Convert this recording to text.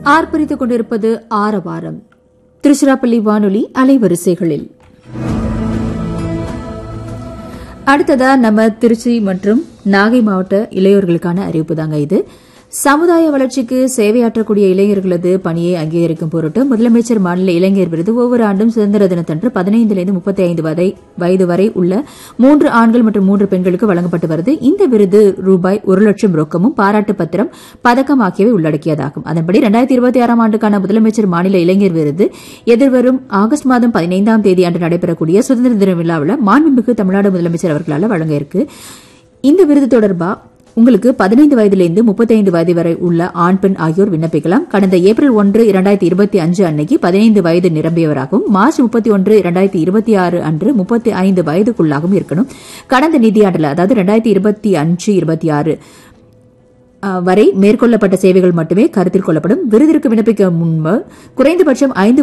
ஆர்ப்பரித்துக் கொண்டிருப்பது ஆரவாரம் திருச்சிராப்பள்ளி வானொலி அலைவரிசைகளில் அடுத்ததா நம்ம திருச்சி மற்றும் நாகை மாவட்ட இளையோர்களுக்கான அறிவிப்பு தாங்க இது சமுதாய வளர்ச்சிக்கு சேவையாற்றக்கூடிய இளைஞர்களது பணியை அங்கீகரிக்கும் பொருட்டு முதலமைச்சர் மாநில இளைஞர் விருது ஒவ்வொரு ஆண்டும் சுதந்திர தினத்தன்று பதினைந்திலிருந்து முப்பத்தி ஐந்து வயது வரை உள்ள மூன்று ஆண்கள் மற்றும் மூன்று பெண்களுக்கு வழங்கப்பட்டு வருது இந்த விருது ரூபாய் ஒரு லட்சம் ரொக்கமும் பாராட்டு பத்திரம் பதக்கம் ஆகியவை உள்ளடக்கியதாகும் அதன்படி இரண்டாயிரத்தி இருபத்தி ஆறாம் ஆண்டுக்கான முதலமைச்சர் மாநில இளைஞர் விருது எதிர்வரும் ஆகஸ்ட் மாதம் பதினைந்தாம் தேதி அன்று நடைபெறக்கூடிய சுதந்திர தின விழாவில் மாண்புமிகு தமிழ்நாடு முதலமைச்சர் அவர்களால் வழங்க இருக்கு இந்த விருது தொடர்பா உங்களுக்கு பதினைந்து வயதிலிருந்து முப்பத்தைந்து வயது வரை உள்ள ஆண் பெண் ஆகியோர் விண்ணப்பிக்கலாம் கடந்த ஏப்ரல் ஒன்று இரண்டாயிரத்தி இருபத்தி அஞ்சு அன்னைக்கு பதினைந்து வயது நிரம்பியவராகவும் மார்ச் முப்பத்தி ஒன்று இரண்டாயிரத்தி இருபத்தி ஆறு அன்று முப்பத்தி ஐந்து வயதுக்குள்ளாகவும் இருக்கணும் கடந்த நிதியாண்டில் அதாவது இரண்டாயிரத்தி இருபத்தி அஞ்சு இருபத்தி ஆறு வரை மேற்கொள்ளப்பட்ட சேவைகள் மட்டுமே கருத்தில் கொள்ளப்படும் விருதிற்கு விண்ணப்பிக்க முன்பு குறைந்தபட்சம் ஐந்து